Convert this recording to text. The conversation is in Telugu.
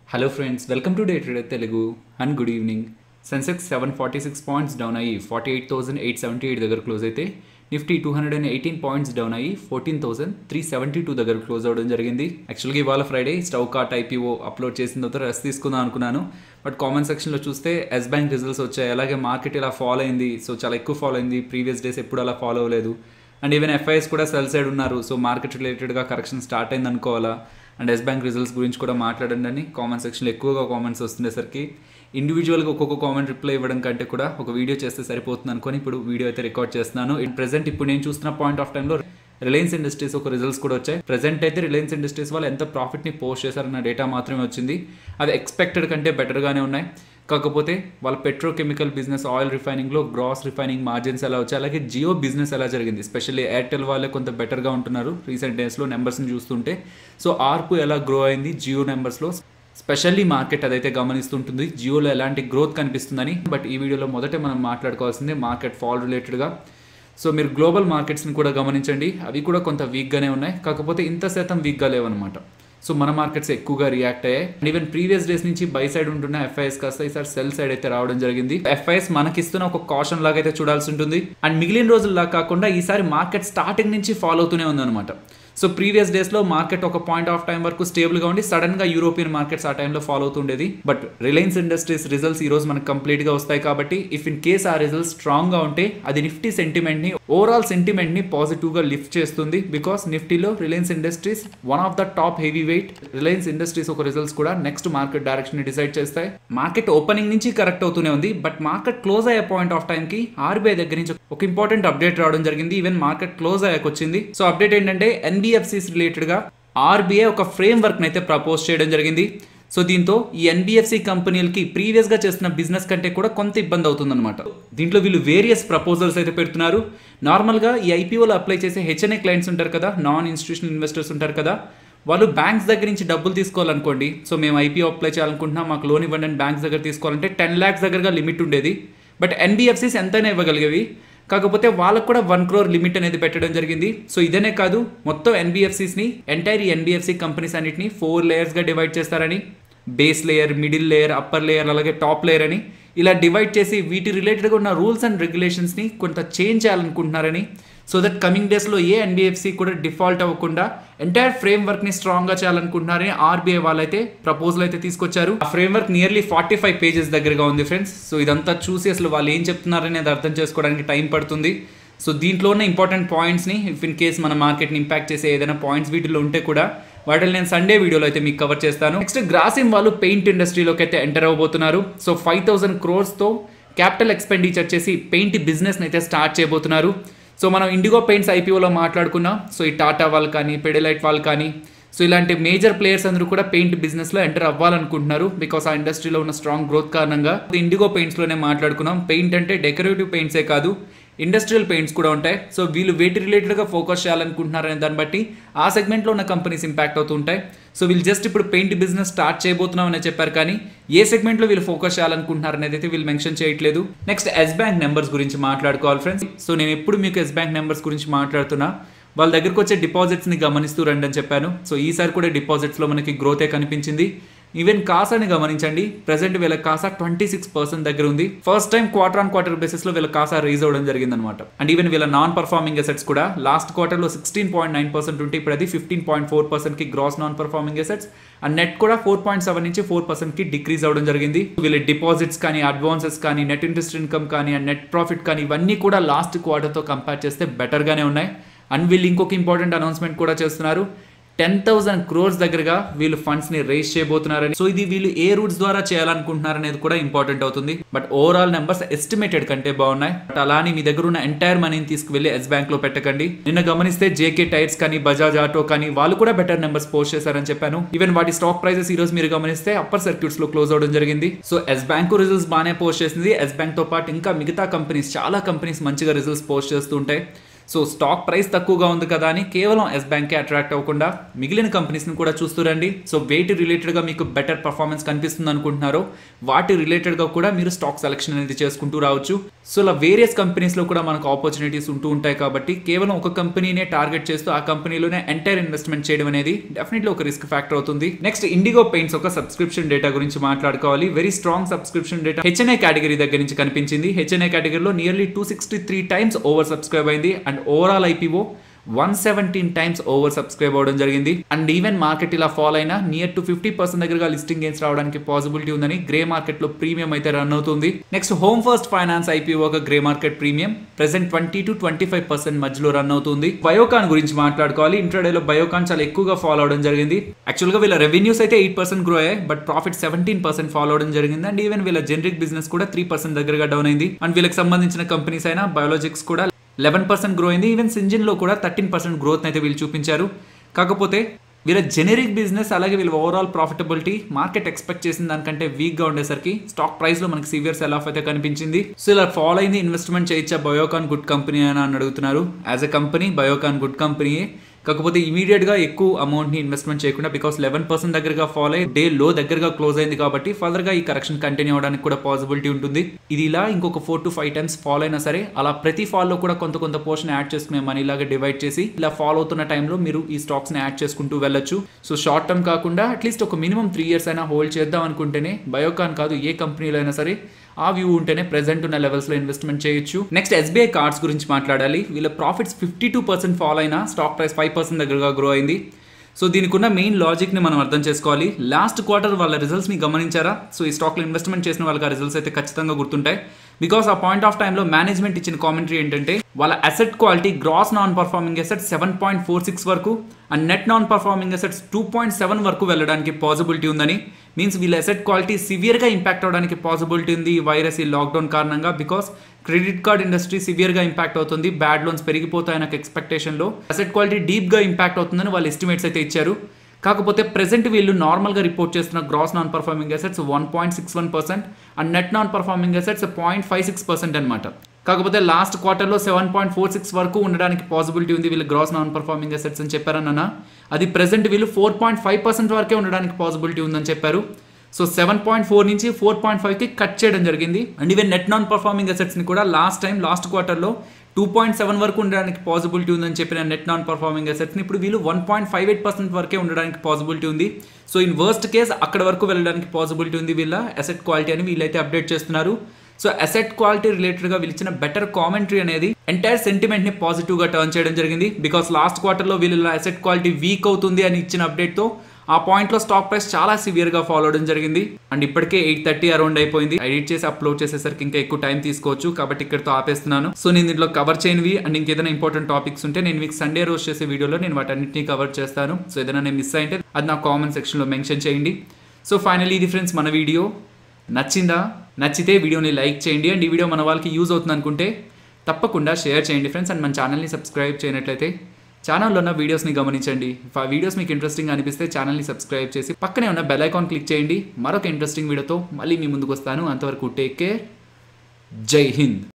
hello friends welcome to day trader Telugu and good evening Sensex seven forty six points down అయ్యి forty eight thousand eight seventy eight దగ్గర క్లోజ్ అయితే Nifty two hundred and eighteen points down అయ్యి fourteen thousand three seventy two దగ్గర క్లోజ్ అవ్వడం జరిగింది యాక్చువల్గా ఇవాళ Friday Stove Kraft IPO upload చేసిన తర్వాత రెస్ట్ తీసుకుందాం అనుకున్నాను బట్ కామెంట్ సెక్షన్లో చూస్తే ఎస్ బ్యాంక్ రిజల్ట్స్ వచ్చాయి అలాగే మార్కెట్ ఇలా ఫాలో అయింది సో చాలా ఎక్కువ ఫాలో అయింది ప్రీవియస్ డేస్ ఎప్పుడు అలా ఫాలో అవ్వలేదు అండ్ ఈవెన్ ఎఫ్ఐఎస్ కూడా సెల్ సైడ్ ఉన్నారు సో మార్కెట్ రిలేటెడ్గా కరెక్షన్ స్టార్ట్ అయింది అనుకోవాలా అండ్ ఎస్ బ్యాంక్ రిజల్ట్స్ గురించి కూడా మాట్లాడండి అని కామెంట్ సెక్షన్లో ఎక్కువగా కామెంట్స్ వస్తుండేసరికి ఇండివిజువల్గా ఒక్కొక్క కామెంట్ రిప్లై ఇవ్వడం కంటే కూడా ఒక వీడియో చేస్తే సరిపోతుంది అనుకొని ఇప్పుడు వీడియో అయితే రికార్డ్ చేస్తున్నాను ఇట్ ప్రెసెంట్ ఇప్పుడు నేను చూస్తున్న పాయింట్ ఆఫ్ టైంలో రిలయన్స్ ఇండస్ట్రీస్ ఒక రిజల్ట్స్ కూడా వచ్చాయి ప్రెసెంట్ అయితే రిలయన్స్ ఇండస్ట్రీస్ వాళ్ళు ఎంత ప్రాఫిట్ని పోస్ట్ చేశారన్న డేటా మాత్రమే వచ్చింది అది ఎక్స్పెక్టెడ్ కంటే బెటర్గానే ఉన్నాయి కాకపోతే వాళ్ళ పెట్రోకెమికల్ బిజినెస్ ఆయిల్ రిఫైనింగ్లో గ్రాస్ రిఫైనింగ్ మార్జిన్స్ ఎలా వచ్చాయి అలాగే జియో బిజినెస్ ఎలా జరిగింది స్పెషల్లీ ఎయిర్టెల్ వాళ్ళే కొంత బెటర్గా ఉంటున్నారు రీసెంట్ డేస్లో నెంబర్స్ని చూస్తుంటే సో ఆర్పు ఎలా గ్రో అయింది జియో నెంబర్స్లో స్పెషల్లీ మార్కెట్ అదైతే గమనిస్తుంటుంది జియోలో ఎలాంటి గ్రోత్ కనిపిస్తుందని బట్ ఈ వీడియోలో మొదట మనం మాట్లాడుకోవాల్సింది మార్కెట్ ఫాల్ రిలేటెడ్గా సో మీరు గ్లోబల్ మార్కెట్స్ని కూడా గమనించండి అవి కూడా కొంత వీక్గానే ఉన్నాయి కాకపోతే ఇంత శాతం వీక్గా లేవన్నమాట సో మన మార్కెట్స్ ఎక్కువగా రియాక్ట్ అయ్యాయి అండ్ ఈవెన్ ప్రీవియస్ డేస్ నుంచి బై సైడ్ ఉంటున్న ఎఫ్ఐఎస్ కాస్త ఈసారి సెల్ సైడ్ అయితే రావడం జరిగింది ఎఫ్ఐఎస్ మనకిస్తున్న ఒక కాషన్ లాగా అయితే చూడాల్సి ఉంటుంది అండ్ మిగిలిన రోజుల్లా కాకుండా ఈసారి మార్కెట్ స్టార్టింగ్ నుంచి ఫాలో అవుతూనే ఉందన్నమాట సో ప్రీవియస్ డేస్లో మార్కెట్ ఒక పాయింట్ ఆఫ్ టైం వరకు స్టేబుల్గా ఉండి సడన్గా యూరోపియన్ మార్కెట్స్ ఆ టైంలో ఫాలో అవుతుండేది బట్ రిలయన్స్ ఇండస్ట్రీస్ రిజల్ట్స్ ఈ రోజు మనకు కంప్లీట్గా వస్తాయి కాబట్టి ఇఫ్ ఇన్ కేస్ ఆ రిజల్ట్స్ స్ట్రాంగ్గా ఉంటే అది నిఫ్టీ సెంటిమెంట్ని ఓవరాల్ సెంటిమెంట్ని పాజిటివ్గా లిఫ్ట్ చేస్తుంది బికాస్ నిఫ్టీలో Reliance Industries one of the top heavyweight Reliance Industries ఒక రిజల్ట్స్ కూడా నెక్స్ట్ మార్కెట్ డైరెక్షన్ డిసైడ్ చేస్తాయి మార్కెట్ ఓపెనింగ్ నుంచి కరెక్ట్ అవుతూనే ఉంది బట్ మార్కెట్ క్లోజ్ అయ్యే పాయింట్ ఆఫ్ టైం కి ఆర్బీఐ దగ్గర నుంచి ఒక ఇంపార్టెంట్ అప్డేట్ రావడం జరిగింది ఈవెన్ మార్కెట్ క్లోజ్ అయ్యాక వచ్చింది సో అప్డేట్ ఏంటంటే ఎన్బిఎఫ్సిస్ రిలేటెడ్ గా ఆర్బీఐ ఒక ఫ్రేమ్ వర్క్ అయితే ప్రపోజ్ చేయడం జరిగింది సో దీంతో ఈ ఎన్బిఎఫ్సి కంపెనీలకి ప్రీవియస్ గా చేస్తున్న బిజినెస్ కంటే కూడా కొంత ఇబ్బంది అవుతుందన్నమాట దీంట్లో వీళ్ళు వేరియస్ ప్రపోజల్స్ అయితే పెడుతున్నారు నార్మల్గా ఈ ఐపీఓలో అప్లై చేసే హెచ్ఎన్ఏ క్లయింట్స్ ఉంటారు కదా నాన్ ఇన్స్టిట్యూషనల్ ఇన్వెస్టర్స్ ఉంటారు కదా వాళ్ళు బ్యాంక్స్ దగ్గర నుంచి డబ్బులు తీసుకోవాలనుకోండి సో మేము ఐపీఓ అప్లై చేయాలనుకుంటున్నాం మాకు లోన్ ఇవ్వండి అని బ్యాంక్స్ దగ్గర తీసుకోవాలంటే టెన్ ల్యాక్స్ దగ్గరగా లిమిట్ ఉండేది బట్ ఎన్బిఎఫ్సిస్ ఎంతైనా ఇవ్వగలిగేవి కాకపోతే వాళ్ళకు కూడా వన్ క్రోర్ లిమిట్ అనేది పెట్టడం జరిగింది సో ఇదనే కాదు మొత్తం ఎన్బిఎఫ్సిస్ని ఎంటైర్ ఎన్బిఎఫ్సి కంపెనీస్ అన్నిటిని ఫోర్ లేయర్స్గా డివైడ్ చేస్తారని base layer middle layer upper layer అలాగే టాప్ లేయర్ అని ఇలా డివైడ్ చేసి వీటి రిలేటెడ్గా ఉన్న రూల్స్ అండ్ రెగ్యులేషన్స్ని కొంత చేంజ్ చేయాలనుకుంటున్నారని సో దట్ కమింగ్ డేస్లో ఏ ఎన్బిఎఫ్సి కూడా డిఫాల్ట్ అవ్వకుండా ఎంటైర్ ఫ్రేమ్ వర్క్ని స్ట్రాంగ్గా చేయాలనుకుంటున్నారని ఆర్బీఐ వాళ్ళైతే ప్రపోజల్ అయితే తీసుకొచ్చారు ఆ framework nearly forty five pages దగ్గరగా ఉంది ఫ్రెండ్స్ సో ఇదంతా చూసి అసలు వాళ్ళు ఏం చెప్తున్నారని అది అర్థం చేసుకోవడానికి టైం పడుతుంది సో దీంట్లో ఉన్న ఇంపార్టెంట్ పాయింట్స్ని ఇఫ్ ఇన్ కేస్ మన మార్కెట్ని ఇంపాక్ట్ చేసే ఏదైనా పాయింట్స్ వీటిలో ఉంటే కూడా వాటిని నేను సండే వీడియోలో అయితే మీకు కవర్ చేస్తాను నెక్స్ట్ గ్రాసిమ్ వాళ్ళు పెయింట్ ఇండస్ట్రీలోకి అయితే ఎంటర్ అవ్వబోతున్నారు సో ఫైవ్ థౌసండ్ క్రోర్స్తో క్యాపిటల్ ఎక్స్పెండిచర్ చేసి పెయింట్ బిజినెస్ని అయితే స్టార్ట్ చేయబోతున్నారు సో మనం ఇండిగో పెయింట్స్ ఐపీఓలో మాట్లాడుకున్నాం సో ఈ టాటా వాళ్ళు కానీ పెడిలైట్ వాళ్ళు కానీ సో ఇలాంటి మేజర్ ప్లేయర్స్ అందరూ కూడా పెయింట్ బిజినెస్లో ఎంటర్ అవ్వాలనుకుంటున్నారు బికాస్ ఆ ఇండస్ట్రీలో ఉన్న స్ట్రాంగ్ గ్రోత్ కారణంగా ఇండిగో పెయింట్స్లోనే మాట్లాడుకున్నాం పెయింట్ అంటే డెకరేటివ్ పెయింట్సే కాదు ఇండస్ట్రియల్ పెయింట్స్ కూడా ఉంటాయి సో వీళ్ళు వేటి రిలేటెడ్గా ఫోకస్ చేయాలనుకుంటున్నారనే దాన్ని బట్టి ఆ సెగ్మెంట్లో ఉన్న కంపెనీస్ ఇంపాక్ట్ అవుతూ ఉంటాయి సో వీళ్ళు జస్ట్ ఇప్పుడు పెయింట్ బిజినెస్ స్టార్ట్ చేయబోతున్నాం అని చెప్పారు కానీ ఏ సెగ్మెంట్లో వీళ్ళు ఫోకస్ చేయాలనుకుంటున్నారు అనేది అయితే వీళ్ళు మెన్షన్ చేయట్లేదు నెక్స్ట్ ఎస్ బ్యాంక్ నెంబర్స్ గురించి మాట్లాడుకోవాలి ఫ్రెండ్స్ సో నేను ఎప్పుడు మీకు ఎస్ బ్యాంక్ నెంబర్స్ గురించి మాట్లాడుతున్నా వాళ్ళ దగ్గరకు వచ్చే డిపాజిట్స్ని గమనిస్తూ రండి అని చెప్పాను సో ఈసారి కూడా డిపాజిట్స్లో మనకి గ్రోతే కనిపించింది ఈవెన్ కాసాని గమనించండి ప్రెసెంట్ వీళ్ళ కాసా ట్వంటీ సిక్స్ పర్సెంట్ దగ్గర ఉంది first time quarter on quarter basis లో వీళ్ళ కాసా రైజ్ అవ్వడం జరిగింది అనమాట అండ్ ఈవెన్ వీళ్ళ నాన్ పర్ఫార్మింగ్ అసెట్స్ కూడా లాస్ట్ క్వార్టర్ లో సిక్స్టీన్ పాయింట్ నైన్ పర్సెంట్ ఉంటే ఇప్పుడు అది ఫిఫ్టీన్ పాయింట్ ఫోర్ పర్సెంట్ కి gross non performing assets and net కూడా ఫోర్ పాయింట్ సెవెన్ నుంచి ఫోర్ పర్సెంట్ కి డిక్రీజ్ అవ్వడం జరిగింది వీళ్ళ డిపాజిట్స్ కానీ అడ్వాన్సెస్ కానీ నెట్ ఇంట్రెస్ట్ ఇన్కమ్ కానీ అండ్ నెట్ ప్రాఫిట్ కానీ ఇవన్నీ కూడా లాస్ట్ క్వార్టర్ తో కంపేర్ చేస్తే బెటర్ గానే ఉన్నాయి అండ్ వీళ్ళు ఇంకొక ఇంపార్టెంట్ అనౌన్స్మెంట్ కూడా చేస్తున్నారు టెన్ థౌసండ్ క్రోర్స్ దగ్గరగా వీళ్ళు ఫండ్స్ ని రేస్ చేయబోతున్నారని సో ఇది వీళ్ళు ఏ రూట్స్ ద్వారా చేయాలనుకుంటున్నారు అనేది కూడా ఇంపార్టెంట్ అవుతుంది బట్ ఓవరాల్ నెంబర్స్ ఎస్టిమేటెడ్ కంటే బాగున్నాయి బట్ అలానే మీ దగ్గర ఉన్న ఎంటైర్ మనీని తీసుకువెళ్ళి ఎస్ బ్యాంక్ లో పెట్టకండి నిన్న గమనిస్తే జేకే టైర్స్ కానీ బజాజ్ ఆటో కానీ వాళ్ళు కూడా బెటర్ నెంబర్స్ పోస్ట్ చేశారని చెప్పాను ఈవెన్ వాటి స్టాక్ ప్రైసెస్ ఈ రోజు మీరు గమనిస్తే అప్పర్ సర్క్యూట్స్ లో క్లోజ్ అవడం జరిగింది సో ఎస్ బ్యాంక్ రిజల్ట్స్ బాగానే పోస్ట్ చేసింది ఎస్ బ్యాంక్ తో పాటు ఇంకా మిగతా కంపెనీస్ చాలా కంపెనీస్ మంచిగా రిజల్ట్స్ పోస్ట్ చేస్తూ ఉంటాయి సో స్టాక్ ప్రైస్ తక్కువగా ఉంది కదా అని కేవలం ఎస్ బ్యాంకే అట్రాక్ట్ అవ్వకుండా మిగిలిన కంపెనీస్ని కూడా చూస్తురండి సో వేటి రిలేటెడ్గా మీకు బెటర్ పర్ఫార్మెన్స్ కనిపిస్తుంది అనుకుంటున్నారో వాటి రిలేటెడ్గా కూడా మీరు స్టాక్ సెలెక్షన్ అనేది చేసుకుంటూ రావచ్చు సో ఇలా వేరియస్ కంపెనీస్లో కూడా మనకు ఆపర్చునిటీస్ ఉంటూ ఉంటాయి కాబట్టి కేవలం ఒక కంపెనీనే టార్గెట్ చేస్తూ ఆ కంపెనీలోనే ఎంటైర్ ఇన్వెస్ట్మెంట్ చేయడం అనేది డెఫినెట్లీ ఒక రిస్క్ ఫ్యాక్టర్ అవుతుంది నెక్స్ట్ ఇండిగో పెయింట్స్ ఒక సబ్స్క్రిప్షన్ డేటా గురించి మాట్లాడుకోవాలి very strong subscription data HNI category దగ్గర నుంచి కనిపించింది హెచ్ఎన్ఐ కేటగిరీలో nearly two sixty three times over subscribe అయింది and overall IPO one seventeen times over subscribe అవ్వడం జరిగింది అండ్ ఈవెన్ మార్కెట్ ఇలా ఫాలో అయినా నియర్ టు ఫిఫ్టీ పర్సెంట్ దగ్గరగా లిస్టింగ్ గేమ్స్ రావడానికి పాసిబిలిటీ ఉందని గ్రే మార్కెట్ లో ప్రీమియం అయితే రన్ అవుతుంది next home first finance IPO ఒక grey market premium present twenty to twenty five percent మధ్యలో రన్ అవుతుంది బయోకాన్ గురించి మాట్లాడుకోవాలి ఇంట్రాడేలో బయోకాన్ చాలా ఎక్కువగా ఫాలో అవడం జరిగింది యాక్చువల్ గా వీళ్ళ రెవెన్యూస్ అయితే ఎయిట్ పర్సెంట్ గ్రో అయ్యాయి but profit seventeen percent fall అవడం జరిగింది అండ్ ఈవెన్ వీళ్ళ జనరిక్ బిజినెస్ కూడా త్రీ పర్సెంట్ దగ్గరగా డౌన్ అయింది అండ్ వీళ్ళకి సంబంధించిన కంపెనీస్ అయినా బయోలాజిక్స్ కూడా లెవెన్ పర్సెంట్ గ్రో అయింది ఈవెన్ సింజిన్లో కూడా థర్టీన్ పర్సెంట్ గ్రోత్ అయితే వీళ్ళు చూపించారు కాకపోతే వీళ్ళ జెనరిక్ బిజినెస్ అలాగే వీళ్ళ ఓవరాల్ ప్రాఫిటబిలిటీ మార్కెట్ ఎక్స్పెక్ట్ చేసిన దానికంటే వీక్గా ఉండేసరికి స్టాక్ ప్రైస్లో మనకి సివియర్ సెల్ ఆఫ్ అయితే కనిపించింది సో ఇలా ఫాలో అయింది ఇన్వెస్ట్మెంట్ చేయొచ్చా బయోకాన్ గుడ్ కంపెనీ అని అని అడుగుతున్నారు as a company Biocon good కంపెనీయే కాకపోతే ఇమీడియట్ గా ఎక్కువ అమౌంట్ ని ఇన్వెస్ట్మెంట్ చేయకుండా బికాస్ లెవెన్ పర్సెంట్ దగ్గరగా ఫాలో అయ్యి డే లో దగ్గరగా క్లోజ్ అయింది కాబట్టి ఫర్దర్ గా ఈ కరెక్షన్ కంటిన్యూ అవడానికి కూడా పాసిబిలిటీ ఉంటుంది ఇది ఇలా ఇంకొక four to five times fall అయినా సరే అలా ప్రతి ఫాల్ లో కూడా కొంత కొంత పోర్షన్ యాడ్ చేసుకునే మనీ లాగా డివైడ్ చేసి ఇలా ఫాలో అవుతున్న టైంలో మీరు ఈ స్టాక్స్ ని యాడ్ చేసుకుంటూ వెళ్ళొచ్చు సో షార్ట్ టర్మ్ కాకుండా అట్లీస్ట్ ఒక మినిమం త్రీ ఇయర్స్ అయినా హోల్డ్ చేద్దాం అనుకుంటేనే బయోకాన్ కాదు ఏ కంపెనీలో అయినా సరే ఆ వ్యూ ఉంటేనే ప్రెసెంట్ ఉన్న లెవెల్స్లో ఇన్వెస్ట్మెంట్ చేయొచ్చు నెక్స్ట్ ఎస్బీఐ కార్డ్స్ గురించి మాట్లాడాలి వీళ్ళ profits fifty two percent fall అయినా స్టాక్ ప్రైస్ ఫైవ్ పర్సెంట్ దగ్గరగా గ్రో అయింది సో దీనికి ఉన్న మెయిన్ లాజిక్ని మనం అర్థం చేసుకోవాలి లాస్ట్ క్వార్టర్ వాళ్ళ రిజల్ట్స్ని గమనించారా సో ఈ స్టాక్లో ఇన్వెస్ట్మెంట్ చేసిన వాళ్ళకి ఆ రిజల్ట్స్ అయితే ఖచ్చితంగా గుర్తుంటాయి బికాస్ ఆ పాయింట్ ఆఫ్ టైంలో మేనేజ్మెంట్ ఇచ్చిన కామెంటరీ ఏంటంటే వాళ్ళ asset quality gross non performing assets seven point four six వరకు and net non performing assets two point seven వరకు వెళ్ళడానికి పాసిబిలిటీ ఉందని మీన్స్ వీళ్ళ అసెట్ క్వాలిటీ సివియర్గా ఇంపాక్ట్ అవడానికి పాసిబిలిటీ ఉంది ఈ వైరస్ ఈ లాక్డౌన్ కారణంగా బికాస్ క్రెడిట్ కార్డ్ ఇండస్ట్రీ సివియర్గా ఇంపాక్ట్ అవుతుంది బ్యాడ్ లోన్స్ పెరిగిపోతాయన్న ఎక్స్పెక్టేషన్లో అసెట్ క్వాలిటీ డీప్గా ఇంపాక్ట్ అవుతుందని వాళ్ళు ఎస్టిమేట్స్ అయితే ఇచ్చారు కాకపోతే ప్రెసెంట్ వీళ్ళు నార్మల్గా రిపోర్ట్ చేస్తున్న gross non performing assets one point six one percent and net non performing assets point five six percent అనమాట కాకపోతే లాస్ట్ క్వార్టర్లో సెవెన్ పాయింట్ ఫోర్ సిక్స్ వరకు ఉండడానికి పాసిబిలిటీ ఉంది వీళ్ళు గ్రాస్ నాన్ పర్ఫార్మింగ్ అసెట్స్ అని చెప్పారన్న అది ప్రెసెంట్ వీళ్ళు ఫోర్ పాయింట్ ఫైవ్ పర్సెంట్ వరకే ఉండడానికి పాసిబిలిటీ ఉందని చెప్పారు సో సెవెన్ పాయింట్ ఫోర్ నుంచి ఫోర్ పాయింట్ ఫైవ్కి కట్ చేయడం జరిగింది and even net non performing అసెట్స్ని కూడా లాస్ట్ టైం లాస్ట్ క్వార్టర్లో టూ పాయింట్ సెవెన్ వరకు ఉండడానికి పాసిబిలిటీ ఉందని చెప్పిన నెట్ నాన్ పర్ఫార్మింగ్ అసెట్స్ని ఇప్పుడు వీళ్ళు one point five eight percent వరకే ఉండడానికి పాసిబిలిటీ ఉంది సో ఇన్ వర్స్ట్ కేస్ అక్కడ వరకు వెళ్ళడానికి పాసిబిలిటీ ఉంది వీళ్ళ అసెట్ క్వాలిటీ అని వీళ్ళైతే అప్డేట్ చేస్తున్నారు సో అసెట్ క్వాలిటీ రిలేటెడ్గా వీళ్ళు ఇచ్చిన బెటర్ కామెంటరీ అనేది ఎంటైర్ సెంటిమెంట్ని పాజిటివ్గా టర్న్ చేయడం జరిగింది బికాస్ లాస్ట్ క్వార్టర్లో వీళ్ళ అసెట్ క్వాలిటీ వీక్ అవుతుంది అని ఇచ్చిన అప్డేట్తో ఆ పాయింట్లో స్టాక్ ప్రైస్ చాలా సివియర్గా ఫాలో అవడం జరిగింది అండ్ ఇప్పటికే ఎయిట్ థర్టీ అరౌండ్ అయిపోయింది ఎడిట్ చేసి అప్లోడ్ చేసేసరికి ఇంకా ఎక్కువ టైం తీసుకోవచ్చు కాబట్టి ఇక్కడతో ఆపేస్తున్నాను సో నేను దీంట్లో కవర్ చేయనివి అండ్ ఇంకేదైనా ఇంపార్టెంట్ టాపిక్స్ ఉంటే నేను మీకు సండే రోజు చేసే వీడియోలో నేను వాటన్నిటిని కవర్ చేస్తాను సో ఏదైనా నేను మిస్ అయితే అది నా కామెంట్ సెక్షన్లో మెన్షన్ చేయండి సో ఫైనలీ ఇది ఫ్రెండ్స్ మన వీడియో నచ్చిందా నచ్చితే వీడియోని లైక్ చేయండి అండ్ ఈ వీడియో మన వాళ్ళకి యూజ్ అవుతుంది అనుకుంటే తప్పకుండా షేర్ చేయండి ఫ్రెండ్స్ అండ్ మన ఛానల్ని సబ్స్క్రైబ్ చేయనట్లయితే ఛానల్లో ఉన్న వీడియోస్ని గమనించండి ఆ వీడియోస్ మీకు ఇంట్రెస్టింగ్ అనిపిస్తే ఛానల్ని సబ్స్క్రైబ్ చేసి పక్కనే ఉన్న బెల్ ఐకాన్ క్లిక్ చేయండి మరొక ఇంట్రెస్టింగ్ వీడియోతో మళ్ళీ మీ ముందుకు వస్తాను అంతవరకు టేక్ కేర్ జై హింద్